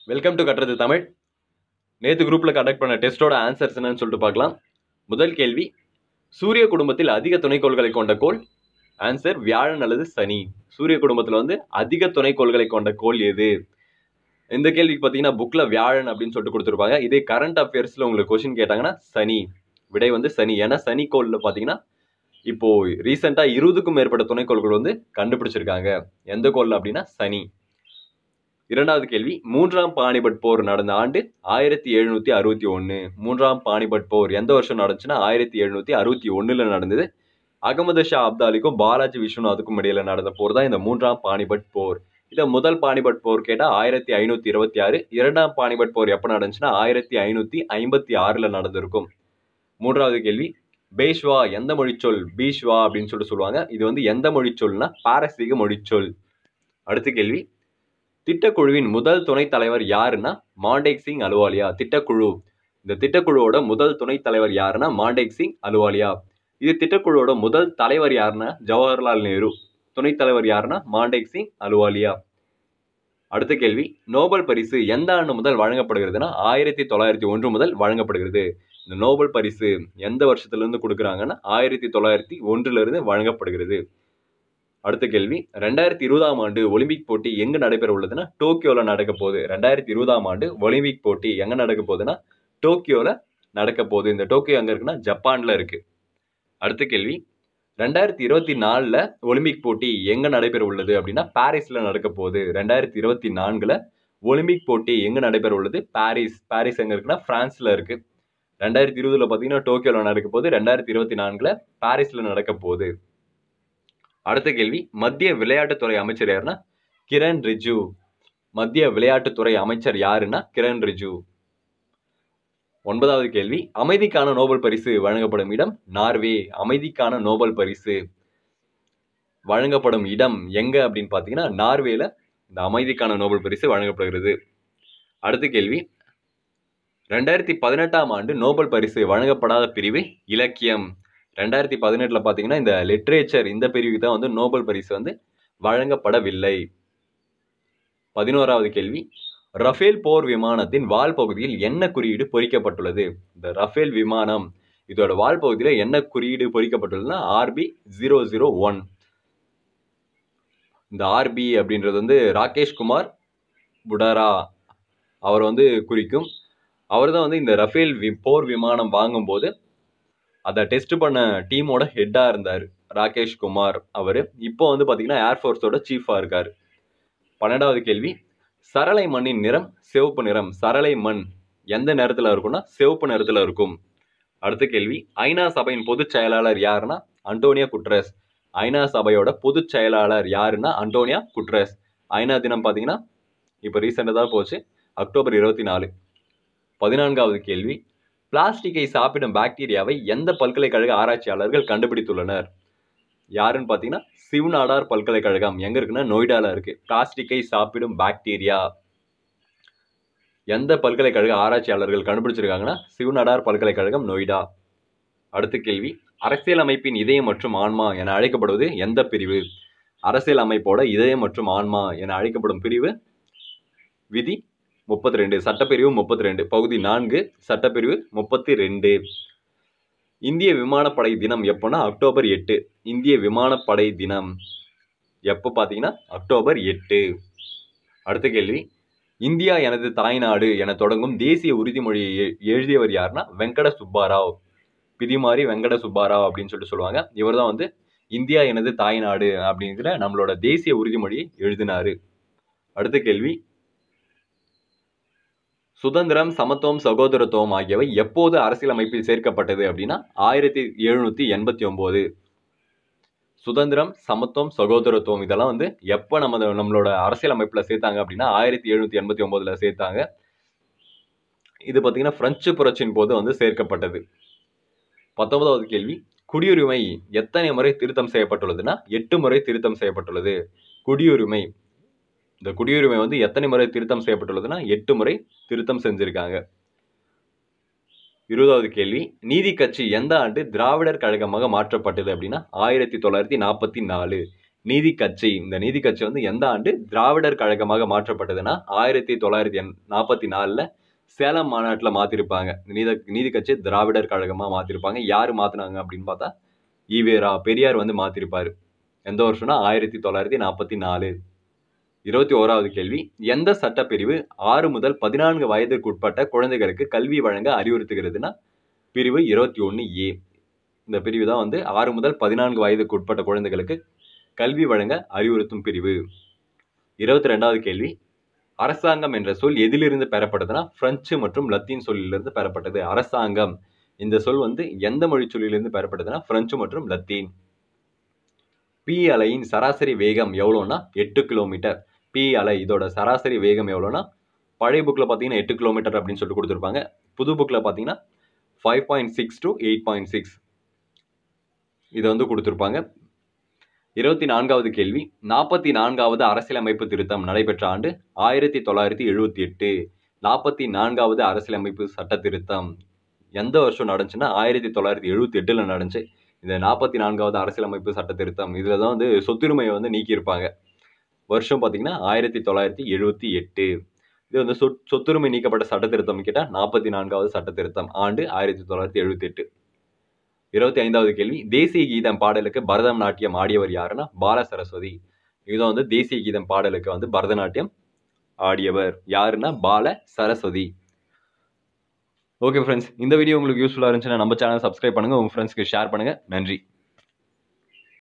welcome to கட்டுறது தமிழ் நேற்று குரூப்பில் கண்டக்ட் பண்ண டெஸ்ட்டோட ஆன்சர்ஸ் என்னன்னு சொல்லிட்டு பார்க்கலாம் முதல் கேள்வி சூரிய குடும்பத்தில் அதிக துணைக்கோள்களை கொண்ட கோள் ஆன்சர் வியாழன் அல்லது சனி சூரிய குடும்பத்தில் வந்து அதிக துணைக்கோள்களை கொண்ட கோள் எது இந்த கேள்விக்கு பார்த்தீங்கன்னா புக்கில் வியாழன் அப்படின்னு சொல்லிட்டு கொடுத்துருப்பாங்க இதே கரண்ட் அஃபேர்ஸில் உங்களுக்கு கொஷின் கேட்டாங்கன்னா சனி விடை வந்து சனி ஏன்னா சனி கோளில் பார்த்தீங்கன்னா இப்போ ரீசெண்டாக இருபதுக்கும் மேற்பட்ட துணைக்கோள்கள் வந்து கண்டுபிடிச்சிருக்காங்க எந்த கோள் அப்படின்னா சனி இரண்டாவது கேள்வி மூன்றாம் பானிபட் போர் நடந்த ஆண்டு ஆயிரத்தி எழுநூத்தி அறுபத்தி ஒன்று மூன்றாம் பானிபட் போர் எந்த வருஷம் நடந்துச்சுன்னா ஆயிரத்தி எழுநூத்தி அறுபத்தி ஒண்ணுல நடந்தது அகமது ஷா அப்தாலிக்கும் பாலாஜி விஸ்வநாத்துக்கும் இடையில நடந்த போர் தான் இந்த மூன்றாம் பானிபட் போர் இதை முதல் பானிபட் போர் கேட்டால் ஆயிரத்தி ஐநூத்தி இருபத்தி ஆறு இரண்டாம் பானிபட் போர் எப்போ நடந்துச்சுன்னா ஆயிரத்தி ஐநூத்தி ஐம்பத்தி ஆறுல நடந்திருக்கும் மூன்றாவது கேள்வி பேஷ்வா எந்த மொழிச்சொல் பீஷ்வா அப்படின்னு சொல்லிட்டு சொல்லுவாங்க இது வந்து எந்த மொழிச்சொல்னா பாரசீக மொழிச்சொல் அடுத்த கேள்வி திட்டக்குழுவின் முதல் துணைத் தலைவர் யாருன்னா மாண்டேக் சிங் அலுவாலியா திட்டக்குழு இந்த திட்டக்குழுவோட முதல் துணைத் தலைவர் யாருன்னா மாண்டேக் சிங் அலுவாலியா இது திட்டக்குழுவோட முதல் தலைவர் யாருன்னா ஜவஹர்லால் நேரு துணைத் தலைவர் யாருன்னா மாண்டேக் சிங் அலுவாலியா அடுத்த கேள்வி நோபல் பரிசு எந்த ஆண்டு முதல் வழங்கப்படுகிறதுனா ஆயிரத்தி தொள்ளாயிரத்தி ஒன்று முதல் வழங்கப்படுகிறது இந்த நோபல் பரிசு எந்த வருஷத்துல இருந்து கொடுக்குறாங்கன்னா ஆயிரத்தி தொள்ளாயிரத்தி ஒன்றுல இருந்து வழங்கப்படுகிறது அடுத்த கேள்வி ரெண்டாயிரத்தி இருபதாம் ஆண்டு ஒலிம்பிக் போட்டி எங்க நடைபெற உள்ளதுன்னா டோக்கியோல நடக்க போகுது ரெண்டாயிரத்தி இருபதாம் ஆண்டு ஒலிம்பிக் போட்டி எங்க நடக்க போகுதுன்னா டோக்கியோல நடக்க போகுது இந்த டோக்கியோ எங்க இருக்குன்னா ஜப்பான்ல இருக்கு அடுத்த கேள்வி ரெண்டாயிரத்தி இருபத்தி நாலுல ஒலிம்பிக் போட்டி எங்க நடைபெற உள்ளது அப்படின்னா பாரிஸ்ல நடக்க போகுது ரெண்டாயிரத்தி இருபத்தி நான்குல ஒலிம்பிக் போட்டி எங்க நடைபெற உள்ளது பாரிஸ் பாரிஸ் எங்க இருக்குன்னா பிரான்ஸ்ல இருக்கு ரெண்டாயிரத்தி இருபதுல பாத்தீங்கன்னா டோக்கியோல நடக்க போகுது ரெண்டாயிரத்தி இருபத்தி நான்குல பாரிஸ்ல நடக்க போகுது அடுத்த கேள்வி மத்திய விளையாட்டுத்துறை அமைச்சர் யாருன்னா கிரண் ரிஜு மத்திய விளையாட்டுத்துறை அமைச்சர் யாருன்னா கிரண் ரிஜு ஒன்பதாவது கேள்வி அமைதிக்கான நோபல் பரிசு வழங்கப்படும் இடம் நார்வே அமைதிக்கான நோபல் பரிசு வழங்கப்படும் இடம் எங்க அப்படின்னு பார்த்தீங்கன்னா நார்வேல இந்த அமைதிக்கான நோபல் பரிசு வழங்கப்படுகிறது அடுத்த கேள்வி ரெண்டாயிரத்தி பதினெட்டாம் ஆண்டு நோபல் பரிசு வழங்கப்படாத பிரிவு இலக்கியம் ரெண்டாயிரத்தி பதினெட்டில் பார்த்தீங்கன்னா இந்த லிட்ரேச்சர் இந்த பிரிவுக்கு தான் வந்து நோபல் பரிசு வந்து வழங்கப்படவில்லை பதினோராவது கேள்வி ரஃபேல் போர் விமானத்தின் வால் பகுதியில் என்ன குறியீடு பொறிக்கப்பட்டுள்ளது இந்த ரஃபேல் விமானம் இதோட வால் பகுதியில் என்ன குறியீடு பொறிக்கப்பட்டுள்ளதுன்னா ஆர்பி ஜீரோ ஜீரோ ஒன் இந்த ஆர்பி அப்படின்றது வந்து ராகேஷ் குமார் புடரா அவர் வந்து குறிக்கும் அவர் தான் வந்து இந்த ரஃபேல் வி போர் விமானம் வாங்கும்போது அதை டெஸ்ட் பண்ண டீமோட ஹெட்டாக இருந்தார் ராகேஷ் குமார் அவர் இப்போ வந்து பார்த்தீங்கன்னா ஏர்ஃபோர்ஸோட சீஃபாக இருக்கார் பன்னெண்டாவது கேள்வி சரளை மண்ணின் நிறம் சிவப்பு நிறம் சரளை மண் எந்த நேரத்தில் இருக்கும்னா சிவப்பு நிறத்தில் இருக்கும் அடுத்த கேள்வி ஐநா சபையின் பொதுச் செயலாளர் யாருன்னா அண்டோனியா குட்ரஸ் ஐநா சபையோட பொதுச் செயலாளர் யாருன்னா அண்டோனியா குட்ரஸ் ஐநா தினம் பார்த்தீங்கன்னா இப்போ ரீசெண்டாக தான் போச்சு அக்டோபர் இருபத்தி நாலு பதினான்காவது கேள்வி பிளாஸ்டிக்கை சாப்பிடும் பாக்டீரியாவை எந்த பல்கலைக்கழக ஆராய்ச்சியாளர்கள் கண்டுபிடித்துள்ளனர் யாருன்னு பார்த்தீங்கன்னா சிவ்நாடார் பல்கலைக்கழகம் எங்க இருக்குன்னா நொய்டால இருக்கு பிளாஸ்டிக்கை சாப்பிடும் பாக்டீரியா எந்த பல்கலைக்கழக ஆராய்ச்சியாளர்கள் கண்டுபிடிச்சிருக்காங்கன்னா சிவ்நாடார் பல்கலைக்கழகம் நொய்டா அடுத்த கேள்வி அரசியல் அமைப்பின் இதயம் மற்றும் ஆன்மா என அழைக்கப்படுவது எந்த பிரிவு அரசியல் அமைப்போட இதயம் மற்றும் ஆன்மா என அழைக்கப்படும் பிரிவு விதி முப்பத்தி ரெண்டு சட்டப்பிரிவு முப்பத்தி ரெண்டு பகுதி நான்கு சட்டப்பிரிவு முப்பத்தி ரெண்டு இந்திய விமானப்படை தினம் எப்போனா அக்டோபர் எட்டு இந்திய விமானப்படை தினம் எப்போ பார்த்தீங்கன்னா அக்டோபர் எட்டு அடுத்த கேள்வி இந்தியா எனது தாய்நாடு என தொடங்கும் தேசிய உறுதிமொழியை எ- எழுதியவர் யாருன்னா வெங்கட சுப்பாராவ் பிதிமாரி வெங்கட சுப்பாராவ் அப்படின்னு சொல்லிட்டு சொல்லுவாங்க இவர் தான் வந்து இந்தியா எனது தாய்நாடு அப்படிங்கிற நம்மளோட தேசிய உறுதிமொழியை எழுதினாரு அடுத்த கேள்வி சுதந்திரம் சமத்துவம் சகோதரத்துவம் ஆகியவை எப்போது அரசியலமைப்பில் சேர்க்கப்பட்டது அப்படின்னா ஆயிரத்தி எழுநூத்தி எண்பத்தி ஒன்பது சுதந்திரம் சமத்துவம் சகோதரத்துவம் இதெல்லாம் வந்து எப்போ நம்ம நம்மளோட அரசியலமைப்புல சேர்த்தாங்க அப்படின்னா ஆயிரத்தி எழுநூத்தி எண்பத்தி ஒன்பதுல சேர்த்தாங்க இது பார்த்தீங்கன்னா பிரெஞ்சு புரட்சியின் போது வந்து சேர்க்கப்பட்டது பத்தொன்பதாவது கேள்வி குடியுரிமை எத்தனை முறை திருத்தம் செய்யப்பட்டுள்ளதுன்னா எட்டு முறை திருத்தம் செய்யப்பட்டுள்ளது குடியுரிமை இந்த குடியுரிமை வந்து எத்தனை முறை திருத்தம் செய்யப்பட்டுள்ளதுன்னா எட்டு முறை திருத்தம் செஞ்சிருக்காங்க இருபதாவது கேள்வி நீதி கட்சி எந்த ஆண்டு திராவிடர் கழகமாக மாற்றப்பட்டது அப்படின்னா ஆயிரத்தி தொள்ளாயிரத்தி நாற்பத்தி நாலு நீதி கட்சி இந்த நீதி கட்சி வந்து எந்த ஆண்டு திராவிடர் கழகமாக மாற்றப்பட்டதுன்னா ஆயிரத்தி தொள்ளாயிரத்தி எண் நாற்பத்தி நாலில் சேலம் மாநாட்டில் மாற்றிருப்பாங்க நீத நீதி கட்சி திராவிடர் கழகமாக மாற்றிருப்பாங்க யார் மாற்றினாங்க அப்படின்னு பார்த்தா ஈவேரா பெரியார் வந்து மாற்றிருப்பார் எந்த வருஷம்னா ஆயிரத்தி தொள்ளாயிரத்தி நாற்பத்தி நாலு இருபத்தி ஓராவது கேள்வி எந்த சட்டப்பிரிவு ஆறு முதல் பதினான்கு வயதிற்கு உட்பட்ட குழந்தைகளுக்கு கல்வி வழங்க அறிவுறுத்துகிறதுனா பிரிவு இருபத்தி ஒன்று ஏ இந்த பிரிவு தான் வந்து ஆறு முதல் பதினான்கு வயதுக்கு உட்பட்ட குழந்தைகளுக்கு கல்வி வழங்க அறிவுறுத்தும் பிரிவு இருபத்தி ரெண்டாவது கேள்வி அரசாங்கம் என்ற சொல் எதிலிருந்து பெறப்பட்டதுன்னா பிரெஞ்சு மற்றும் லத்தீன் சொல்லிலிருந்து பெறப்பட்டது அரசாங்கம் இந்த சொல் வந்து எந்த மொழி சொல்லிலிருந்து பெறப்பட்டதுன்னா பிரெஞ்சு மற்றும் லத்தீன் பி அலையின் சராசரி வேகம் எவ்வளோன்னா எட்டு கிலோமீட்டர் பி அலை இதோட சராசரி வேகம் எவ்வளோன்னா பழைய புக்கில் பார்த்தீங்கன்னா எட்டு கிலோமீட்டர் அப்படின்னு சொல்லிட்டு கொடுத்துருப்பாங்க புது புக்கில் பார்த்தீங்கன்னா five point six to eight point six இதை வந்து கொடுத்துருப்பாங்க இருபத்தி நான்காவது கேள்வி நாற்பத்தி நான்காவது அரசியலமைப்பு திருத்தம் நடைபெற்ற ஆண்டு ஆயிரத்தி தொள்ளாயிரத்தி எழுபத்தி எட்டு நாற்பத்தி நான்காவது அரசியலமைப்பு சட்ட திருத்தம் எந்த வருஷம் நடந்துச்சுன்னா ஆயிரத்தி தொள்ளாயிரத்தி எழுபத்தி எட்டில் நடந்துச்சு இந்த நாற்பத்தி நான்காவது அரசியலமைப்பு சட்ட திருத்தம் இதில் தான் வந்து சொத்துரிமையை வந்து நீக்கியிருப்பாங்க வருஷம் பார்த்தீங்கன்னா ஆயிரத்தி தொள்ளாயிரத்தி எழுபத்தி எட்டு இது வந்து சொத் சொத்துரிமை நீக்கப்பட்ட சட்ட திருத்தம் கேட்டால் நாற்பத்தி நான்காவது சட்ட திருத்தம் ஆண்டு ஆயிரத்தி தொள்ளாயிரத்தி எழுபத்தி எட்டு இருபத்தி ஐந்தாவது கேள்வி தேசிய கீதம் பாடலுக்கு பரதநாட்டியம் ஆடியவர் யாருன்னா பால சரஸ்வதி இதுதான் வந்து தேசிய கீதம் பாடலுக்கு வந்து பரதநாட்டியம் ஆடியவர் யாருன்னா பால சரஸ்வதி ஓகே ஃப்ரெண்ட்ஸ் இந்த வீடியோ உங்களுக்கு யூஸ்ஃபுல்லாக இருந்துச்சுன்னா நம்ம சேனல் சப்ஸ்கிரைப் பண்ணுங்கள் உங்கள் ஃப்ரெண்ட்ஸ்க்கு ஷேர் பண்ணுங்கள் நன்றி